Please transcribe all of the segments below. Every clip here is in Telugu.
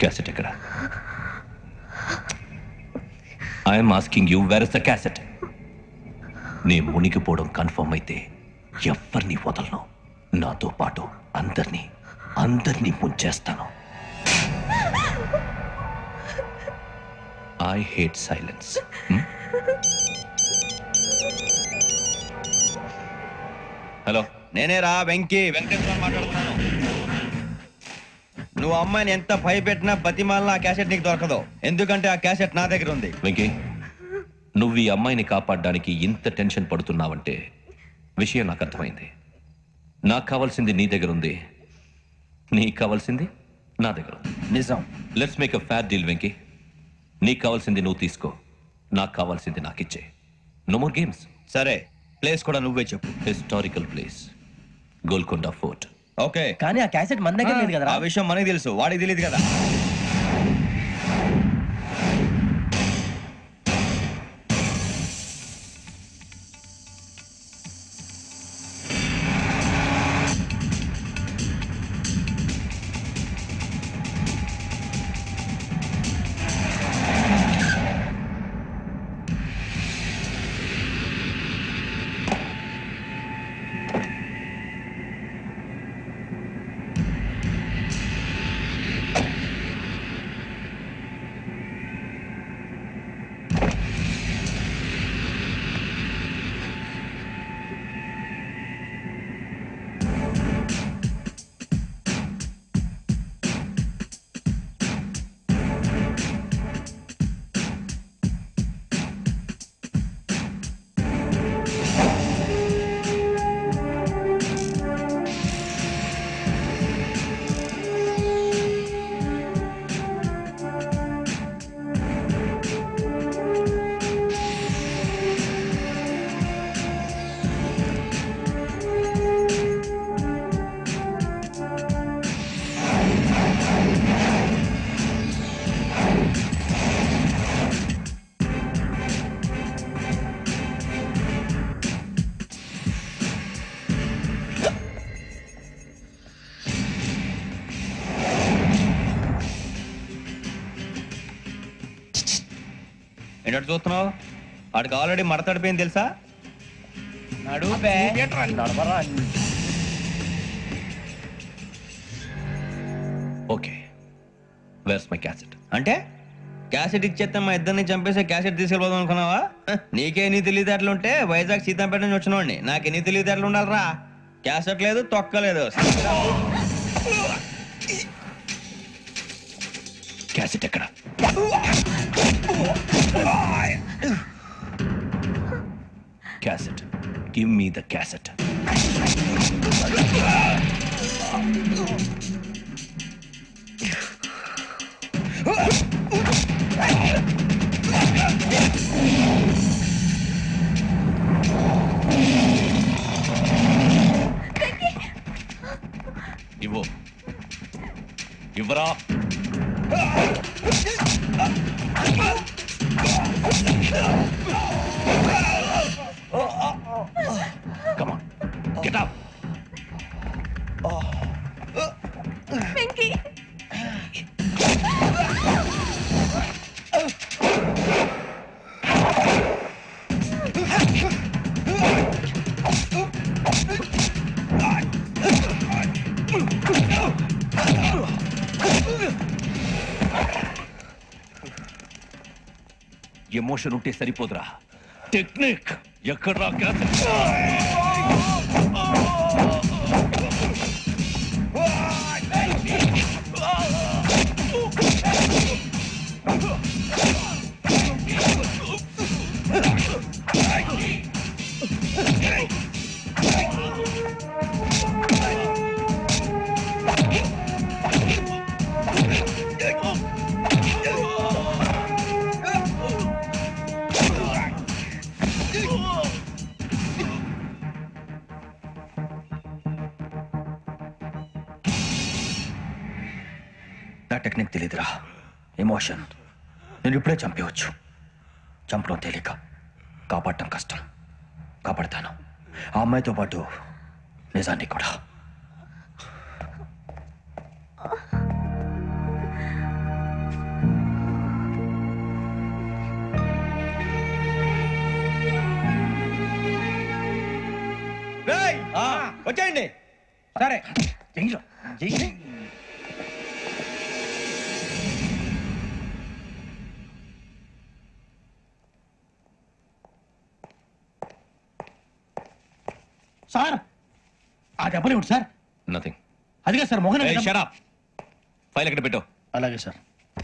క్యాసెట్ ఎక్కడ I'm asking you where is the cassette నీ మునిగిపోవడం కన్ఫర్మ్ అయితే ఎవరిని వదలను నాతో పాటు అందరినీ అందరినీ ముంచేస్తాను ఐ హేట్ సైలెన్స్ హలో నేనే రా వెంకీ వెంకటేశ్వర మాట్లాడుతున్నాను నువ్వు అమ్మాయిని ఎంత భయపెట్టినా బతిమాలినా ఆ క్యాసెట్ నీకు దొరకదు ఎందుకంటే ఆ క్యాసెట్ నా దగ్గర ఉంది వెంకీ నువ్వు ఈ అమ్మాయిని కాపాడడానికి ఇంత టెన్షన్ పడుతున్నావంటే విషయం నాకు అర్థమైంది నాకు కావాల్సింది నీ దగ్గర ఉంది నీకు కావాల్సింది నా దగ్గర ఉంది నిజం let's make a fair deal Venky నీకు కావాల్సింది నువ్వు తీసుకో నాకు కావాల్సింది నాకు ఇచ్చే నో మోర్ గేమ్స్ సరే ప్లేస్ కూడా నువ్వే చెప్పు historical place Golconda fort okay కానీ ఆ క్యాసెట్ మన దగ్గర లేదు కదా ఆ విషయం మనకి తెలుసు వాడికి తెలియదు కదా ఏంటంటే చూస్తున్నావు వాడికి ఆల్రెడీ మడతడిపోయింది తెలుసా నడువు బే. నడవరా ఓకే వేర్స్ మై క్యాసెట్ అంటే క్యాసెట్ ఇచ్చేస్తే మా ఇద్దరిని చంపేసి క్యాసెట్ తీసుకెళ్ళిపోదాం అనుకున్నావా హ, నీకే ఎన్ని తెలివితేటలు ఉంటే వైజాగ్ సీతాపేట నుంచి వచ్చినవాడిని నాకు ఎన్ని తెలివితేటలు ఉండాలిరా క్యాసెట్ లేదు తొక్క లేదు క్యాసెట్ ఎక్కడ cassette give me the cassette ఇవ్వు ఇవ్వరా Come on, get up. Venky emotion ఉంటే సరిపోదురా టెక్నిక్ ఎక్కడ్రా క్యాసెట్ నా టెక్నిక్ తెలియదురా ఎమోషన్ నేను ఇప్పుడే చంపేయచ్చు చంపడం తేలిక కాపాడటం కష్టం కాపాడతాను ఆ అమ్మాయితో పాటు నిజాన్ని కూడా సరే చెయ్యి చెయ్యి సార్ ఆ దెబ్బలు ఏమిటి సార్ నథింగ్ అదిగా సార్ మోహన్ షరా ఫైల్ ఎక్కడ పెట్టు అలాగే సార్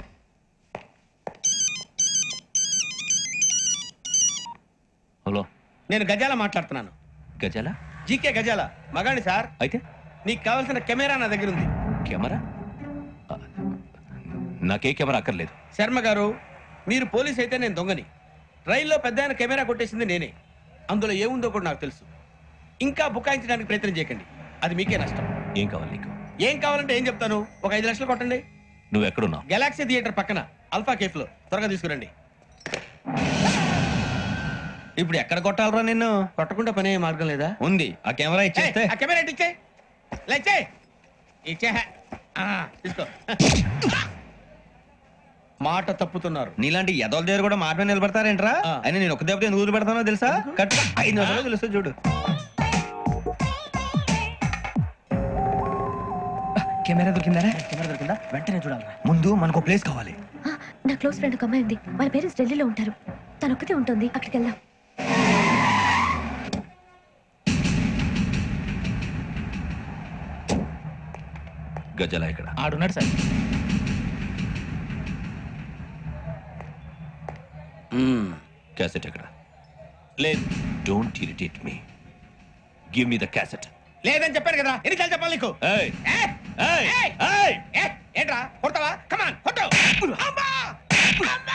హలో నేను గజాల మాట్లాడుతున్నాను గజాల జీకే గజాల మగాడి సార్ అయితే నీకు కావాల్సిన కెమెరా నా దగ్గర ఉంది కెమెరా ఆ, నాకే కెమెరా అక్కర్లేదు శర్మ గారు మీరు పోలీస్ అయితే నేను దొంగని రైల్లో పెద్ద ఆయన కెమెరా కొట్టేసింది నేనే అందులో ఏముందో కూడా నాకు తెలుసు ఇంకా బుకాయించడానికి ప్రయత్నం చేయకండి అది మీకే నష్టం ఏం కావాలి నీకు ఏం కావాలంటే ఏం చెప్తాను ఒక ఐదు లక్షలు కొట్టండి నువ్వు ఎక్కడున్నావు గెలాక్సీ థియేటర్ పక్కన అల్ఫా కేఫ్ లో త్వరగా తీసుకురండి ఇప్పుడు ఎక్కడ కొట్టాలరా నిన్ను కొట్టకుండా పనే మార్గం లేదా ఉంది ఆ కెమెరా ఇచ్చేస్తే ఏయ్, ఆ కెమెరా ఇటు ఇచ్చే లేచే ఇచ్చే ఆ, తీసుకో మాట తప్పుతున్నారు నీలాంటి ఎదల దగ్గర కూడా మాట మీద నిలబడతారేంట్రా ఆ. అయినా నేను ఒక దెబ్బతో ఎందుకు పెడతానో తెలుసా కట్ ఐదు నిమిషాలు తెలుస్తుంది చూడు కెమెరా దొరికిందా కెమెరా దొరికిందా వెంటనే చూడాలరా ముందు మనకు ప్లేస్ కావాలి ఆ, నా క్లోజ్ ఫ్రెండ్ ఒక అమ్మాయి ఉంది వాళ్ళ పేరెంట్స్ ఢిల్లీలో ఉంటారు తను ఒక్కతే ఉంటుంది అక్కడికి వెళ్దాం గజాల ఇక్కడ ఆడున్నాడు సార్ క్యాసెట్ ఎక్కడ లేదు don't irritate me give me the cassette లేదని చెప్పాను కదా ఎన్నిసార్లు చెప్పాలి నీకు ఏయ్ ఏయ్! ఏయ్ ఏయ్! ఏయ్ ఏ, ఏంట్రా కొడతావా కమాన్ కొట్టు అమ్మా! అమ్మా!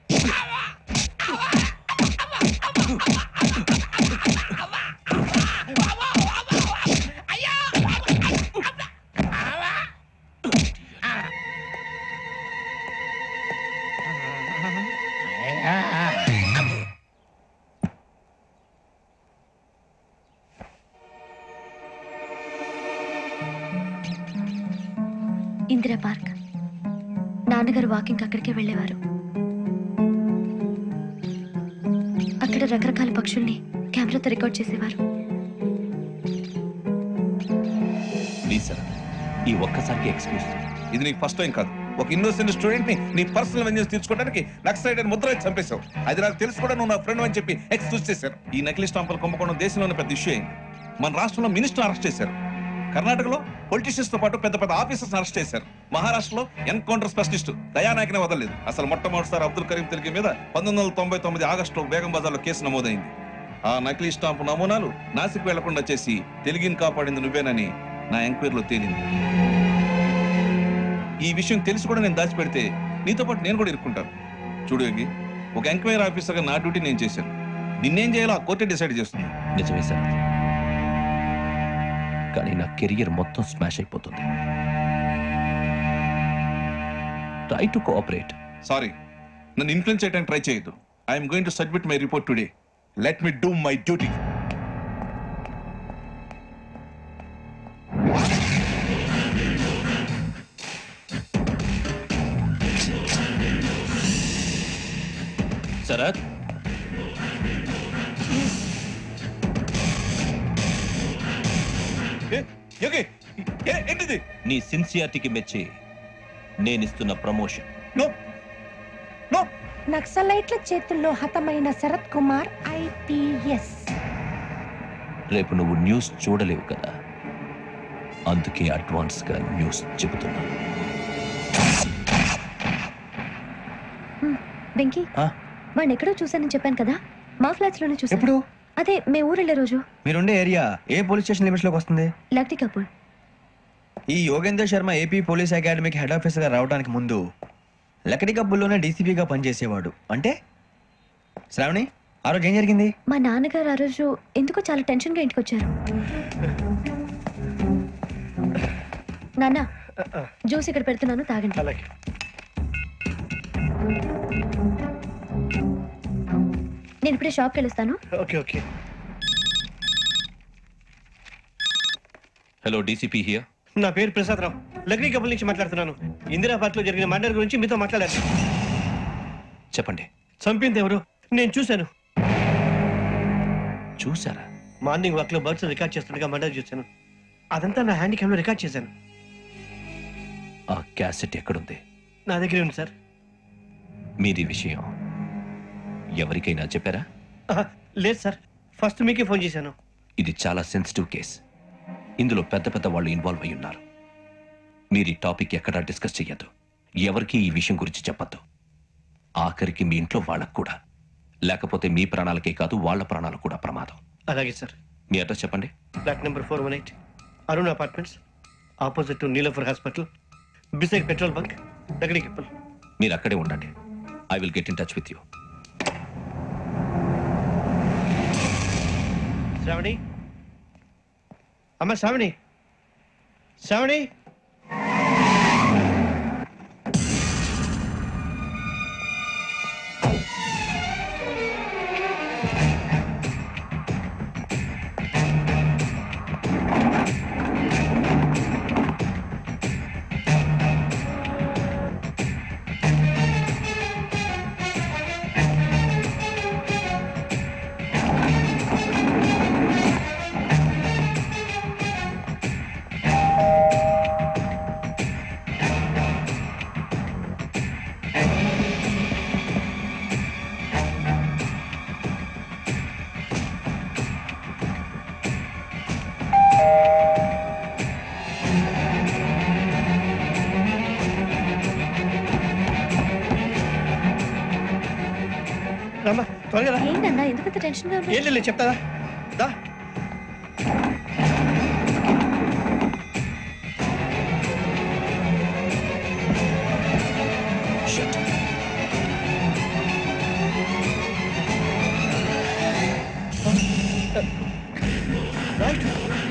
ఇందిరా పార్క్ నాన్నగారు వాకింగ్ అక్కడికే వెళ్ళేవారు అక్కడ రకరకాల పక్షుల్ని కెమెరాతో రికార్డ్ చేసేవారు ప్లీజ్ సార్ ఈ ఒక్కసారికి ఎక్స్క్యూజ్ ఇది నీకు ఫస్ట్ టైం కాదు ఒక ఇన్నోసెంట్ స్టూడెంట్ ని నీ పర్సనల్ వెంజెన్స్ తీర్చుకోవడానికి నక్సలైట్ అని ముద్ర వేసి చంపేశావు అది నాకు తెలుసు కూడా నువ్వు నా ఫ్రెండ్ అని చెప్పి ఎక్స్క్యూజ్ చేశారు ఈ నకిలీ స్టాంపులు కుంభకోణం దేశంలోనే పెద్ద ఇష్యూ అయింది మన రాష్ట్రంలో మినిస్టర్ అరెస్ట్ చేశారు కర్ణాటకలో పొలిటీషియన్స్ తో పాటు పెద్ద పెద్ద ఆఫీసర్స్ అరెస్ట్ చేశారు మహారాష్ట్రలో ఎన్కౌంటర్ స్పెషలిస్ట్ దయానాయకనే వదలలేదు అసలు మొట్టమొదటిసారి అబ్దుల్ కరీం తిరిగి మీద పంతొమ్మిది వందల తొంభై తొమ్మిది ఆగస్టులో బేగం బజార్లో కేసు నమోదైంది ఆ నకిలీ స్టాంపు నమూనాలు నాసిక్ వెళ్లకుండా చేసి తెలుగుని కాపాడింది నువ్వేనని నా ఎంక్వైరీలో తేలింది ఈ విషయం తెలిసి కూడా నేను దాచిపెడితే నీతో పాటు నేను కూడా ఇరుక్కుంటాను చూడు యోగి ఒక ఎంక్వైరీ ఆఫీసర్గా నా డ్యూటీ నేను చేశాను నిన్నేం చేయాలో ఆ కోర్టే డిసైడ్ చేస్తుంది నిజమే సార్ కానీ నా కెరియర్ మొత్తం స్మాష్ అయిపోతుంది ట్రై టు కోఆపరేట్ సారీ నన్ను ఇన్ఫ్లుయెన్స్ చేయడానికి ట్రై చేయొద్దు I'm going to submit my report today let me do my duty Sharath Yogi ఏ- ఏంటిది నీ సిన్సియారిటీకి మెచ్చి నేనిస్తున్న ప్రమోషన్ నో నో నక్సలైట్ల చేతుల్లో హతమైన శరత్ కుమార్ ఐపీఎస్ రేపు నువ్వు న్యూస్ చూడలేవు కదా అందుకే అడ్వాన్స్ గా న్యూస్ చెబుతున్నాను వెంకీ ఆ? వాడిని ఎక్కడో చూశానని చెప్పాను కదా మా ఫ్లాట్స్ లోనే చూసాను ఎప్పుడు అదే మే ఊరు వెళ్ళే రోజు మీరుండే ఏరియా ఏ పోలీస్ స్టేషన్ లిమిట్స్ లోకి వస్తుంది లక్టీ కపూర్ ఈ యోగేందర్ శర్మ ఏపీ పోలీస్ అకాడమీకి హెడ్ ఆఫీసర్ గా రావడానికి ముందు లకడి కబ్బుల్లోనే డీసీపీగా పనిచేసేవాడు అంటే శ్రావణి ఆ రోజు ఏం జరిగింది మా నాన్నగారు ఆ రోజు ఎందుకో చాలా టెన్షన్ గా ఇంటికి వచ్చారు నాన్న జ్యూస్ ఇక్కడ పెడుతున్నాను తాగండి అలాగే నేను ఇప్పుడే షాప్కి వెళ్ళొస్తాను okay okay hello DCP here నా పేరు ప్రసాద్ రావు లగ్నీ కపుల్ నుంచి మాట్లాడుతున్నాను ఇందిరా పార్క్ లో జరిగిన మర్డర్ గురించి మీతో మాట్లాడాలి చెప్పండి చంపింది ఎవరు నేను చూశాను చూసారా మార్నింగ్ వాక్ లో బర్డ్స్ రికార్డ్ చేస్తుండగా మర్డర్ చూశాను అదంతా నా హ్యాండ్ క్యామ్లో రికార్డ్ చేశాను ఆ క్యాసెట్ ఎక్కడుంది నా దగ్గరే ఉంది సార్ మీరు ఈ విషయం ఎవరికైనా చెప్పారా ఆహా, లేదు సార్ ఫస్ట్ మీకే ఫోన్ చేశాను ఇది చాలా సెన్సిటివ్ కేస్ ఇందులో పెద్ద పెద్ద వాళ్ళు ఇన్వాల్వ్ అయి ఉన్నారు మీరు ఈ టాపిక్ ఎక్కడా డిస్కస్ చెయ్యొద్దు ఎవరికి ఈ విషయం గురించి చెప్పొద్దు ఆఖరికి మీ ఇంట్లో వాళ్ళకు కూడా లేకపోతే మీ ప్రాణాలకే కాదు వాళ్ళ ప్రాణాలకు కూడా ప్రమాదం అలాగే సార్ మీ అడ్రస్ చెప్పండి flat number four one eight Arun apartments opposite to Niloufer hospital beside petrol bunk దగ్గరికి చెప్పండి మీరు అక్కడే ఉండండి I will get in touch with you Shravani అమ్మ శ్రావణి శ్రావణి రమ్మా త్వరగా రా ఏంటన్నా ఎందుకంత టెన్షన్ గా ఏం ఉన్నారు లేదు చెప్తాదా దా రైట్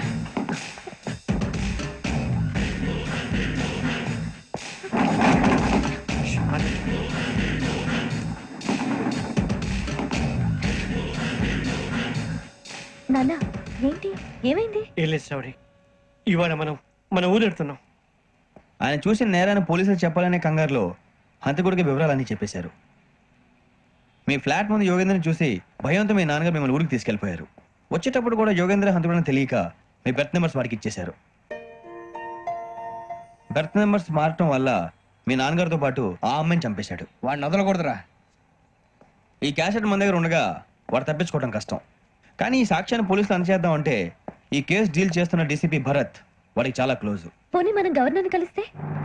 నాన్న ఏంటి ఏమైంది ఏం లేదు శ్రావణి ఇవాళ మనం మన ఊరు వెళ్తున్నాం ఆయన చూసిన నేరాన్ని పోలీసులు చెప్పాలనే కంగారులో హంతకుడికి వివరాలన్నీ చెప్పేశారు మీ ఫ్లాట్ ముందు యోగేంద్రని చూసి భయంతో మీ నాన్నగారు మిమ్మల్ని ఊరికి తీసుకెళ్ళిపోయారు వచ్చేటప్పుడు కూడా యోగేంద్ర హంతకుడని తెలియక మీ బెర్త్ నెంబర్స్ వాడికి ఇచ్చేశారు బెర్త్ నెంబర్స్ మారటం వల్ల మీ నాన్నగారితో పాటు ఆ అమ్మాయిని చంపేశాడు వాడిని వదలకూడదురా ఈ క్యాసెట్ మన దగ్గర ఉండగా వాడు తప్పించుకోవడం కష్టం కానీ ఈ సాక్ష్యాన్ని పోలీసులు అందజేద్దాం అంటే ఈ కేసు డీల్ చేస్తున్న డీసీపీ భరత్ వాడికి చాలా క్లోజ్ పోనీ మనం గవర్నర్ని కలిస్తే